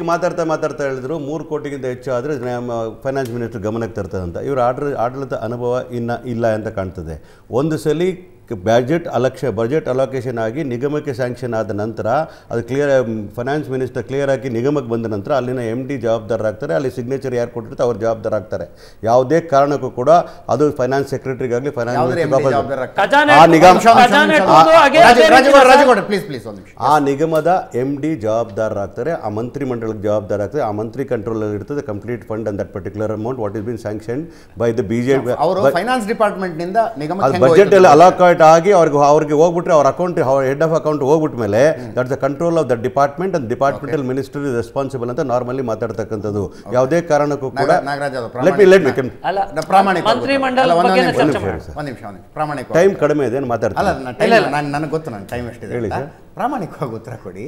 ಮಾತಾಡ್ತಾ ಮಾತಾಡ್ತಾ ಹೇಳಿದ್ರು ಮೂರು ಕೋಟಿಗಿಂತ ಹೆಚ್ಚು ಆದರೆ ಫೈನಾನ್ಸ್ ಮಿನಿಸ್ಟರ್ ಗಮನಕ್ಕೆ ತರ್ತದೆ ಅಂತ ಇವರು ಆಡಳಿ ಆಡಳಿತ ಅನುಭವ ಇನ್ನು ಇಲ್ಲ ಅಂತ ಕಾಣ್ತದೆ ಒಂದು ಸಲ ಬಜೆಟ್ ಅಲಕ್ಷ ಬಜೆಟ್ ಅಲೋಕೇಶನ್ ಆಗಿ ನಿಗಮಕ್ಕೆ ಸ್ಯಾಂಕ್ಷನ್ ಆದ ನಂತರ ಅದು ಕ್ಲಿಯರ್ ಫೈನಾನ್ಸ್ ಮಿನಿಸ್ಟರ್ ಕ್ಲಿಯರ್ ಆಗಿ ನಿಗಮಕ್ಕೆ ಬಂದ ನಂತರ ಅಲ್ಲಿನ ಎಮ್ ಡಿ ಜವಾಬ್ದಾರರಾಗ್ತಾರೆ ಅಲ್ಲಿ ಸಿಗ್ನೇಚರ್ ಯಾರು ಕೊಟ್ಟಿರ್ತಾರೆ ಅವ್ರು ಜವಾಬ್ದಾರಾಗ್ತಾರೆ ಯಾವುದೇ ಕಾರಣಕ್ಕೂ ಕೂಡ ಅದು ಫೈನಾನ್ಸ್ ಸೆಕ್ರೆಟರಿಗಾಗಲಿ ಯಾವ್ದ್ರ MD ಫೈನಾನ್ಸ್ ಜವಾಬ್ದಾರ ಖಜಾನೆ ಆ ನಿಗಮ- ಇಟ್ಕೊಂಡು- ಖಜಾನೆ ಇಟ್ಕೊಂಡು ಹಾಗೆ ಅದೇ ರೀತಿ ಸರ್- ಪ್ಲೀಸ್ ಪ್ಲೀಸ್ ಒಂದು ನಿಮಿಷ ಆ ನಿಗಮದ ಎಮ್ ಡಿ ಜವಾಬ್ದಾರರಾಗ್ತಾರೆ ಆ ಮಂತ್ರಿ ಮಂಡಲಕ್ಕೆ ಜವಾಬ್ದಾರ ಆಗ್ತಾರೆ ಆ ಮಂತ್ರಿ ಕಂಟ್ರೋಲಲ್ಲಿ ಇರ್ತದೆ complete fund and that particular amount what is been sanction by the BJP ಅವರು ಫೈನಾನ್ಸ್ ಡಿಪಾರ್ಟ್ಮೆಂಟ್ ನಿಂದ ನಿಗಮಕ್ಕೆ ಅದು ಹೆಂಗ್ ಬಜೆಟ್ ಹೋಯ್ತು? ಅಲ್ಲಿ ಅಲಾಕೇಟ್ ಆಗಿ ಅವ್ರಿಗೆ ಅವ್ರಿಗೆ ಹೋಗ್ಬಿಟ್ರೆ ಅವ್ರ ಅಕೌಂಟ್ ಅವ್ರ ಹೆಡ್ ಆಫ್ ಅಕೌಂಟ್ ಹೋಗ್ಬಿಟ್ಟ ಮೇಲೆ that's the control of the department and departmental minister is responsible ಅಂತ ನಾರ್ಮಲಿ ಮಾತಾಡ್ತಕ್ಕಂಥದ್ದು ಯಾವುದೇ ಕಾರಣಕ್ಕೂ ಕೂಡ ನಾಗ- ನಾಗರಾಜ್ ಅದು ಲೆಟ್ ಮಿ ಲೆಟ್ ಮಿ ಅಲ್ಲ ನ- ಪ್ರಾಮಾಣಿಕ ಮಂತ್ರಿ ಮಂಡಲ ಅಲ್ಲ, ಒಂದ್ ಬಗ್ಗೆ ನಿಮಿಷ, ಚರ್ಚೆ ಒಂದ್ ಮಾಡಿ ನಿಮಿಷ, ಒಂದ್ ನಿಮಿಷ ಒಂದ್ ನಿಮಿಷ ಪ್ರಾಮಾಣಿಕ ಟೈಮ್ ಕಡಿಮೆ ಇದೆ ಏನು ಅಲ್ಲ ಮಾತಾಡ್ತೀನಿ ನನ್ನ ಟೈಮ್ ನಾನು ನನಗೆ ಗೊತ್ತು ನನ್ನ ಟೈಮ್ ಎಷ್ಟಿದೆ ಹೇಳಿ ಅಂತ. ಸರ್. ಪ್ರಾಮಾಣಿಕವಾಗಿ ಉತ್ತರ ಕೊಡಿ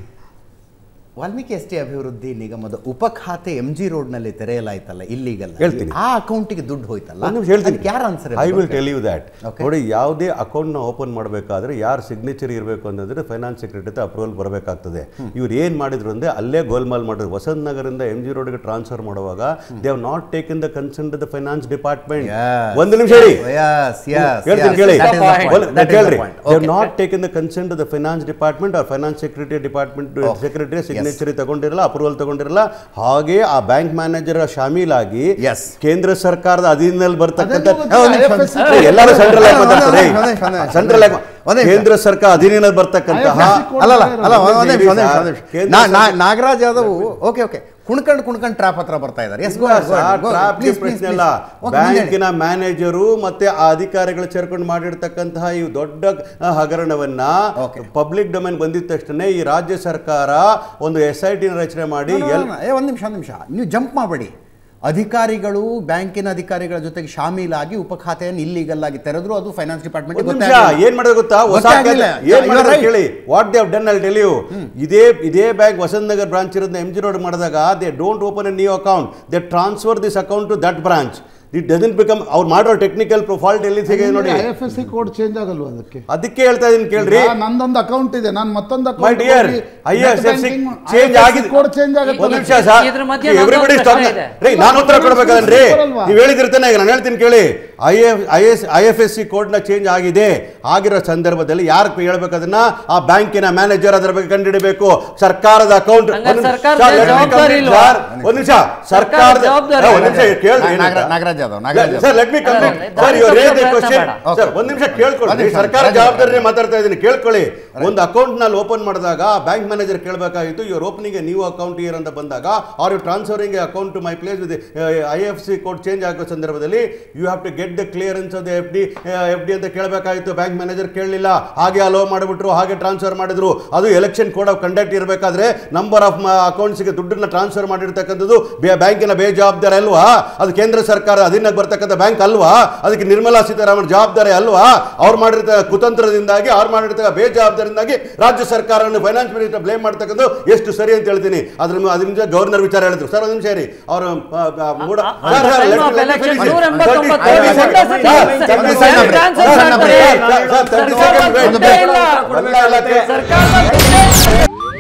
ವಾಲ್ಮೀಕಿ ಎಸ್ ಟಿ ಅಭಿವೃದ್ಧಿ ನಿಗಮದ ಉಪಖಾತೆ ಎಂ ಜಿ ರೋಡ್ನಲ್ಲಿ ತೆರೆಯಲಾಯ್ತಲ್ಲ ಇಲ್ಲಿಗಲ್ಲ ಹೇಳ್ತೀನಿ. ಆ ಅಕೌಂಟಿಗೆ ದುಡ್ಡು ಹೋಯ್ತಲ್ಲ ಒಂದು ನಿಮಿಷ ಹೇಳ್ತೀನಿ ಅದಕ್ಕೆ ಯಾರು answer I will tell you that Okay. ನೋಡಿ ಯಾವುದೇ ಅಕೌಂಟ್ನ ಓಪನ್ ಮಾಡಬೇಕಾದ್ರೆ ಯಾರು ಸಿಗ್ನೇಚರ್ ಇರಬೇಕು ಅಂತಂದ್ರೆ ಫೈನಾನ್ಸ್ ಸೆಕ್ರೆಟರಿ ಅಪ್ರೂವಲ್ ಬರಬೇಕಾಗ್ತದೆ ಇವ್ರು ಏನು ಮಾಡಿದ್ರು ಅಂದ್ರೆ ಅಲ್ಲೇ ಗೋಲ್ಮಾಲ್ ಮಾಡಿದ್ರು ವಸಂತ ನಗರಿಂದ ಎಂ ಜಿ ರೋಡ್ಗೆ ಟ್ರಾನ್ಸ್ಫರ್ ಮಾಡುವಾಗ they have not taken the concern the finance department ಒಂದು ನಿಮಿಷ ಹೇಳಿ ಯಸ್ ಯಸ್ ಹೇಳ್ತೀನಿ ಕೇಳಿ That is the point. ಒಂದು- That is the ಕೇಳ್ರಿ point. They Okay. Not taken the consent the finance department or finance secretary department secretary signature ತಗೊಂಡಿರಲ್ಲ approval ತಗೊಂಡಿರಲ್ಲ ಹಾಗೆ ಆ ಬ್ಯಾಂಕ್ ಮ್ಯಾನೇಜರ್ ಶಾಮೀಲಾಗಿ Yes. ಕೇಂದ್ರ ಸರ್ಕಾರದ ಅಧೀನದಲ್ಲಿ ಬರ್ತಕ್ಕಂಥ ಅದೆಲ್ಲ ಒಂದು ನಿಮಿಷ, ಒಂದು ನಿಮಿಷ. ಏ, ಎಲ್ಲರೂ ಸೆಂಟ್ರಲ್ ಆಗಿ ಒಂದೇ ಮಾತಾಡ್ತಾರೆ ನಿಮಿಷ, ಒಂದೇ ನಿಮಿಷ, ಒಂದೇ ನಿಮಿಷ. ಸೆಂಟ್ರಲ್ ಆಗಿ ಒಂದೇ ನಿಮಿಷ. ಕೇಂದ್ರ ಸರ್ಕಾರ ಅಧೀನದಲ್ಲಿ ಬರ್ತಕ್ಕಂತಹ IFSC ಅಲ್ಲ ಅಲ್ಲ ಅಲ್ಲ ಒಂದ್- ಒಂದ್ ನಿಮಿಷ, ಒಂದ್ ನಿಮಿಷ, ಸರ್, ಒಂದ್ ನಿಮಿಷ. ಕೇಂದ್ರ ನಾ- ನಾ- ಸರ್ಕಾರ- ನಾಗರಾಜ್ ಯಾದವ್ ಓಕೆ ಓಕೆ ಕುಣ್ಕಂಡ್ ಕುಣ್ಕಂಡ್ ಟ್ರಾಪ್ ಹತ್ರ ಬರ್ತಾ ಇದ್ದಾರೆ ಎಸ್ ಗೋ ಟ್ರಾಪ್ ಪ್ರಶ್ನೆ ಅಲ್ಲ ಬ್ಯಾಂಕಿನ ಮ್ಯಾನೇಜರು ಮತ್ತೆ ಆ ಅಧಿಕಾರಿಗಳು ಸೇರ್ಕೊಂಡು ಮಾಡಿರ್ತಕ್ಕಂತಹ ಈ ದೊಡ್ಡ ಆ, ಹಗರಣವನ್ನ Okay. ಪಬ್ಲಿಕ್ ಡೊಮೈನ್ ಬಂದಿದ ತಕ್ಷಣ ಈ ರಾಜ್ಯ ಸರ್ಕಾರ ಒಂದು ಎಸ್ ಐ ಟಿನ ರಚನೆ ಮಾಡಿ ಎಲ್ ಏ ಒಂದು ನಿಮಿಷ ಒಂದು ನಿಮಿಷ ನೀವು ಜಂಪ್ ಮಾಡಬೇಡಿ ಅಧಿಕಾರಿಗಳು ಬ್ಯಾಂಕಿನ ಅಧಿಕಾರಿಗಳ ಜೊತೆಗೆ ಶಾಮೀಲಾಗಿ ಉಪಖಾತೆಯನ್ನು ಇಲ್ಲಿಗಲ್ ಆಗಿ ತೆರೆದ್ರು ಅದು ಫೈನಾನ್ಸ್ ಡಿಪಾರ್ಟ್ಮೆಂಟ್ ಒಂದ್ ನಿಮಿಷ ಏನ್ ಮಾಡೋದು ಗೊತ್ತಾ ಹೊಸ ಗೊತ್ತಾಗ್ಲಿಲ್ಲ. ಖಾತೆ- ಏನ್ You are ಮಾಡೋದು right. ಕೇಳಿ ವಾಟ್ ದೇ ಡನ್ ಅಲ್ಲಿ ಟೆಲ್ ಯು ಇದೇ ಇದೇ ಬ್ಯಾಂಕ್ ವಸಂತ ನಗರ್ ಬ್ರಾಂಚ್ ಇರೋದನ್ನ ಎಂ ಜಿ ರೋಡ್ ಮಾಡಿದಾಗ they don't open a new account they transfer this account to that branch it doesn't become ಅವ್ರು ಮಾಡೋ ಟೆಕ್ನಿಕಲ್ ಫಾಲ್ಟ್ ಎಲ್ಲಿ ಸಿಗಿದೆ ನೋಡಿ I F S C code change ಆಗಲ್ವಾ ಅದಕ್ಕೆ ಅದಕ್ಕೆ ಹೇಳ್ತಾ ಇದೀನಿ ಕೇಳ್ರಿ ಈಗ ನಂದೊಂದು ಅಕೌಂಟ್ ಇದೆ ನಾನು ಮತ್ತೊಂದು my dear I S F C change ಆಗಿದೆ ಕೋಡ್ ಚೇಂಜ್ ಆಗುತ್ತೆ ಒಂದ್ ನಿಮಿಷ ಸರ್ ಇದ್ರ ಮಧ್ಯೆ ಎವ್ರಿಬಡಿ ನಂದೊಂದು ಪ್ರಶ್ನೆ ಇದೆ. ರೀ ನಾನು ಉತ್ತರ ಕೊಡ್ಬೇಕಂದ್ರಿ ಬರಲ್ವಾ? ನೀವು ಹೇಳಿದಿರ್ತಾನೆ ಈಗ ನಾನು ಹೇಳ್ತೀನಿ ಕೇಳಿ I F I S I F S C ಕೋಡ್ನ ಚೇಂಜ್ ಆಗಿದೆ ಆಗಿರೋ ಸಂದರ್ಭದಲ್ಲಿ ಯಾರು ಹೇಳ್ಬೇಕು ಅದನ್ನ ಆ ಬ್ಯಾಂಕಿನ ಮ್ಯಾನೇಜರ್ ಅದರ ಬಗ್ಗೆ ಕಂಡುಹಿಡಬೇಕು ಸರ್ಕಾರದ ಅಕೌಂಟ್ ಹಂಗಾರೆ ಸರ್ಕಾರದ ಜವಾಬ್ದಾರಿ ಇಲ್ವಾ? ಒಂದು ನಿಮಿಷ ಸರ್ಕಾರದ ಜವಾಬ್ದಾರಿ ಒಂದ್ ನಿಮಿಷ ಕೇಳ್ರಿ Nagaraj- Nagaraj Yadav, Nagaraj Yadav. Sir let me complete ಅಲ್ಲ, ಸರ್ ಯು ರೇಸ್ ದ ಪ್ರಯತ್ನ ಕ್ವಶನ್ ಬೇಡ. ಸರ್ ಒಂದ್ ನಿಮಿಷ ಒಂದ್ ಕೇಳ್ಕೊಳ್ಳಿ ನಿಮಿಷ, ಸರ್ಕಾರ ರಾಜು. ಜವಾಬ್ದಾರಿ ಮಾತಾಡ್ತಾ ಇದ್ದೀನಿ ಕೇಳ್ಕೊಳ್ಳಿ ಒಂದು ಅಕೌಂಟ್ ನಲ್ಲಿ ಓಪನ್ ಮಾಡಿದಾಗ ಬ್ಯಾಂಕ್ ಮ್ಯಾನೇಜರ್ ಕೇಳಬೇಕಾಗಿತ್ತು ಇವ್ರ ಓಪನಿಂಗ್ ನ್ಯೂ ಅಕೌಂಟ್ ಇಯರ್ ಅಂತ ಬಂದಾಗ are you transferring account to my place with I F C code change ಆಗೋ ಸಂದರ್ಭದಲ್ಲಿ you have to get the clearance of the F D F D ಅಂತ ಕೇಳಬೇಕಾಗಿತ್ತು bank manager ಕೇಳಲಿಲ್ಲ ಹಾಗೆ hello ಮಾಡಿಬಿಟ್ರು ಹಾಗೆ ಟ್ರಾನ್ಸ್ಫರ್ ಮಾಡಿದ್ರು ಅದು ಎಲೆಕ್ಷನ್ ಕೋಡ್ ಆಫ್ ಕಂಡಕ್ಟ್ ಇರಬೇಕಾದ್ರೆ ನಂಬರ್ ಆಫ್ ಅಕೌಂಟ್ಸ್ಗೆ ದುಡ್ಡನ್ನ ಟ್ರಾನ್ಸ್ಫರ್ ಮಾಡಿರ್ತಕ್ಕಂಥದ್ದು ಬೇ- ಬ್ಯಾಂಕಿನ ಬೇಜವಾಬ್ದಾರಿ ಅಲ್ವಾ ಅದು ಕೇಂದ್ರ ಸರ್ಕಾರ ಅಧೀನಕ್ಕೆ ಬರ್ತಕ್ಕಂಥ ಬ್ಯಾಂಕ್ ಅಲ್ವಾ ಅದಕ್ಕೆ ನಿರ್ಮಲಾ ಸೀತಾರಾಮನ್ ಜವಾಬ್ದಾರಿ ಅಲ್ವಾ ಅವ್ರು ಮಾಡಿರ್ತ ಕುತಂತ್ರದಿಂದಾಗಿ ಅವ್ರು ಮಾಡಿರ್ತಕ್ಕ ಬೇಜವಾಬ್ದಾರಿಂದಾಗಿ ರಾಜ್ಯ ಸರ್ಕಾರವನ್ನು ಫೈನಾನ್ಸ್ ಮಿನಿಸ್ಟರ್ ಬ್ಲೇಮ್ ಮಾಡ್ತಕ್ಕಂಥ ಎಷ್ಟು ಸರಿ ಅಂತ ಹೇಳ್ತೀನಿ ಅದ್ರ ಅದರಿಂದ ಗವರ್ನರ್ ವಿಚಾರ ಹೇಳಿದ್ರು ಸರ್ ಒಂದು ನಿಮಿಷ ರೀ ಅವರು ಮೂಡ ಆ- ಆ time of election ನೂರ ಎಂಬತ್ತೊಂಬತ್ತು ಐದು centre second city sir, sir, sir, sir, sir, transfer sir, ಮಾಡ್ತಾರೆ. ಸರ್, ಸರ್, ಸರ್, ಸರ್ಕಾರದ ಸರ್, ದುಡ್ಡೇ ಇಲ್ಲ. ಎಲ್ಲ ಇಲಾಖೆ ಸರ್ಕಾರದ ದುಡ್ಡೇ ಇಲ್ಲ.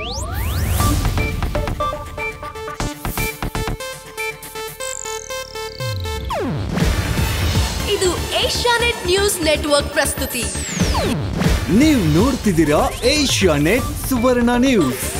ಇದು ಏಷ್ಯಾನೆಟ್ ನ್ಯೂಸ್ ನೆಟ್ವರ್ಕ್ ಪ್ರಸ್ತುತಿ ನೀವು ನೋಡ್ತಿದ್ದೀರಾ ಏಷ್ಯಾ ನೆಟ್ ಸುವರ್ಣ ನ್ಯೂಸ್